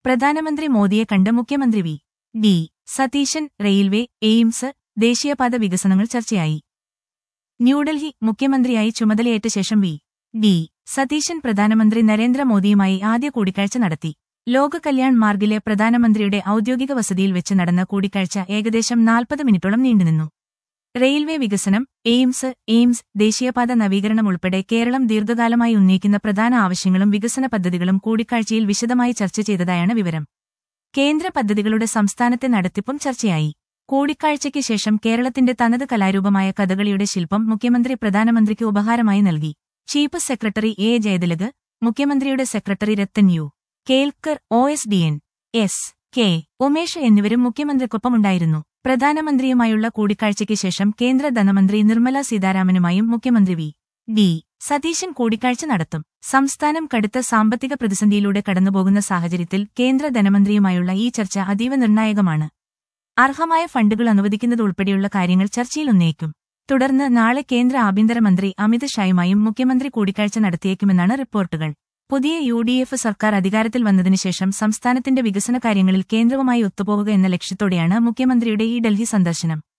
പ്രധാനമന്ത്രി മോദിയെ കണ്ട് മുഖ്യമന്ത്രി V D Satheesan railway AIIMS ദേശീയപാത വികസനങ്ങൾ ചർച്ചയായി ന്യൂഡൽഹി മുഖ്യമന്ത്രിയായി ചുമതലയേറ്റ ശേഷം വി ഡി സതീശൻ പ്രധാനമന്ത്രി നരേന്ദ്രമോദിയുമായി ആദ്യ കൂടിക്കാഴ്ച നടത്തി ലോക കല്യാൺ മാർഗിലെ പ്രധാനമന്ത്രിയുടെ ഔദ്യോഗിക വസതിയിൽ വെച്ച് നടന്ന കൂടിക്കാഴ്ച ഏകദേശം നാൽപ്പത് മിനിറ്റോളം നീണ്ടുനിന്നു റെയിൽവേ വികസനം എയിംസ് എയിംസ് ദേശീയപാത നവീകരണം ഉൾപ്പെടെ കേരളം ദീർഘകാലമായി ഉന്നയിക്കുന്ന പ്രധാന ആവശ്യങ്ങളും വികസന പദ്ധതികളും കൂടിക്കാഴ്ചയിൽ വിശദമായി ചർച്ച ചെയ്തതായാണ് വിവരം കേന്ദ്ര പദ്ധതികളുടെ സംസ്ഥാനത്തെ നടത്തിപ്പും ചർച്ചയായി കൂടിക്കാഴ്ചയ്ക്ക് ശേഷം കേരളത്തിന്റെ തനത് കലാരൂപമായ കഥകളിയുടെ ശില്പം മുഖ്യമന്ത്രി പ്രധാനമന്ത്രിക്ക് ഉപഹാരമായി നൽകി ചീഫ് സെക്രട്ടറി എ ജയതിലക് മുഖ്യമന്ത്രിയുടെ secretary Rathan U Kelkar O S D N S K Umesh എന്നിവരും മുഖ്യമന്ത്രിക്കൊപ്പമുണ്ടായിരുന്നു പ്രധാനമന്ത്രിയുമായുള്ള കൂടിക്കാഴ്ചയ്ക്ക് ശേഷം കേന്ദ്ര ധനമന്ത്രി നിർമ്മല സീതാരാമനുമായും മുഖ്യമന്ത്രി വി ഡി സതീശൻ കൂടിക്കാഴ്ച നടത്തും സംസ്ഥാനം കടുത്ത സാമ്പത്തിക പ്രതിസന്ധിയിലൂടെ കടന്നുപോകുന്ന സാഹചര്യത്തിൽ കേന്ദ്ര ധനമന്ത്രിയുമായുള്ള ഈ ചർച്ച അതീവ നിർണായകമാണ് അർഹമായ ഫണ്ടുകൾ അനുവദിക്കുന്നതുൾപ്പെടെയുള്ള കാര്യങ്ങൾ ചർച്ചയിൽ ഉന്നയിക്കും തുടർന്ന് നാളെ കേന്ദ്ര ആഭ്യന്തരമന്ത്രി അമിത് ഷായുമായും മുഖ്യമന്ത്രി കൂടിക്കാഴ്ച നടത്തിയേക്കുമെന്നാണ് റിപ്പോർട്ടുകൾ പുതിയ യു ഡി എഫ് സർക്കാർ അധികാരത്തിൽ വന്നതിനുശേഷം സംസ്ഥാനത്തിന്റെ വികസന കാര്യങ്ങളിൽ കേന്ദ്രവുമായി ഒത്തുപോകുക എന്ന ലക്ഷ്യത്തോടെയാണ് മുഖ്യമന്ത്രിയുടെ ഈ ഡൽഹി സന്ദർശനം